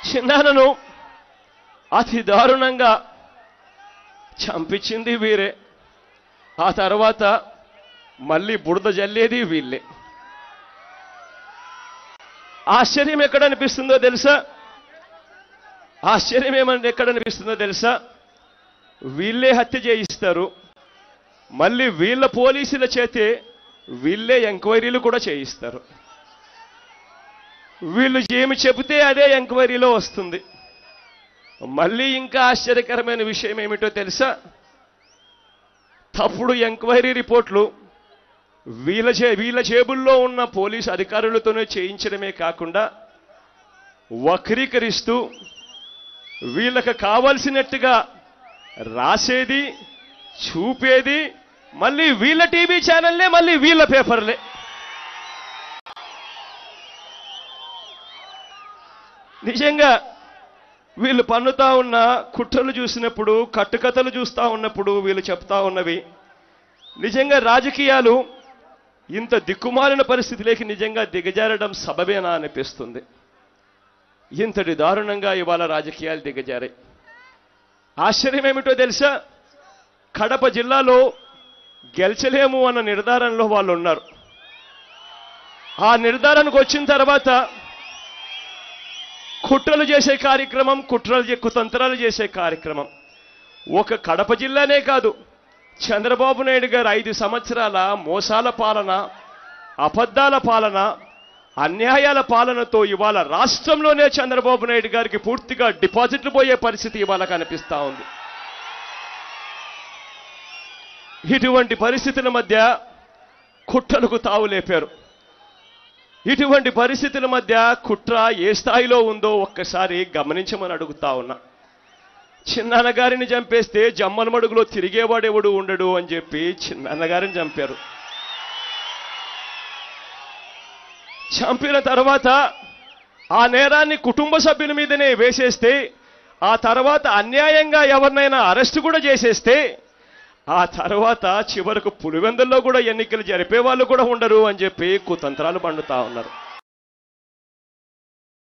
చిన్నానను అతి దారుణంగా చంపించింది వీరే ఆ తర్వాత మళ్ళీ బురద జల్లేది వీళ్ళే ఆశ్చర్యం ఎక్కడ అనిపిస్తుందో తెలుసా ఆశ్చర్యం ఏమని ఎక్కడ అనిపిస్తుందో తెలుసా వీళ్ళే హత్య చేయిస్తారు మళ్ళీ వీళ్ళ పోలీసుల చేతే వీళ్ళే ఎంక్వైరీలు కూడా చేయిస్తారు వీళ్ళు ఏమి చెబితే అదే ఎంక్వైరీలో వస్తుంది మళ్ళీ ఇంకా ఆశ్చర్యకరమైన విషయం ఏమిటో తెలుసా తప్పుడు ఎంక్వైరీ రిపోర్ట్లు వీళ్ళ చే వీళ్ళ జేబుల్లో ఉన్న పోలీసు అధికారులతోనే చేయించడమే కాకుండా వక్రీకరిస్తూ వీళ్ళకి కావలసినట్టుగా రాసేది చూపేది మళ్ళీ వీళ్ళ టీవీ ఛానల్లే మళ్ళీ వీళ్ళ పేపర్లే నిజంగా వీళ్ళు పన్నుతా ఉన్న కుట్రలు చూసినప్పుడు కట్టుకథలు చూస్తా ఉన్నప్పుడు వీళ్ళు చెప్తా ఉన్నవి నిజంగా రాజకీయాలు ఇంత దిక్కుమాలిన పరిస్థితిలోకి నిజంగా దిగజారడం సబబేనా అనిపిస్తుంది ఇంతటి దారుణంగా ఇవాళ రాజకీయాలు దిగజారాయి ఆశ్చర్యం ఏమిటో తెలుసా కడప జిల్లాలో గెలిచలేము అన్న నిర్ధారణలో వాళ్ళు ఉన్నారు ఆ నిర్ధారణకు వచ్చిన తర్వాత కుట్రలు చేసే కార్యక్రమం కుట్రలు చే- కుతంత్రాలు చేసే కార్యక్రమం ఒక కడప జిల్లానే కాదు చంద్రబాబు నాయుడు గారు ఐదు సంవత్సరాల మోసాల పాలన అబద్ధాల పాలన అన్యాయాల పాలనతో ఇవాళ రాష్ట్రంలోనే చంద్రబాబు నాయుడు గారికి పూర్తిగా డిపాజిట్లు పోయే పరిస్థితి ఇవాళ కనిపిస్తా ఉంది ఇటువంటి పరిస్థితుల మధ్య కుట్రలకు తావు లేపారు ఇటువంటి పరిస్థితుల మధ్య కుట్ర ఏ స్థాయిలో ఉందో ఒక్కసారి గమనించమని అడుగుతా ఉన్నా చిన్నన్నగారిని చంపేస్తే జమ్మల మడుగులో తిరిగేవాడెవడు ఉండడు అని చెప్పి చిన్నన్నగారిని చంపారు చంపిన తర్వాత ఆ నేరాన్ని కుటుంబ సభ్యుల మీదనే వేసేస్తే ఆ తర్వాత అన్యాయంగా ఎవరినైనా అరెస్ట్ కూడా చేసేస్తే ఆ తర్వాత చివరకు పులివెందుల్లో కూడా ఎన్నికలు జరిపే వాళ్ళు కూడా ఉండరు అని చెప్పి కుతంత్రాలు పండుతా ఉన్నారు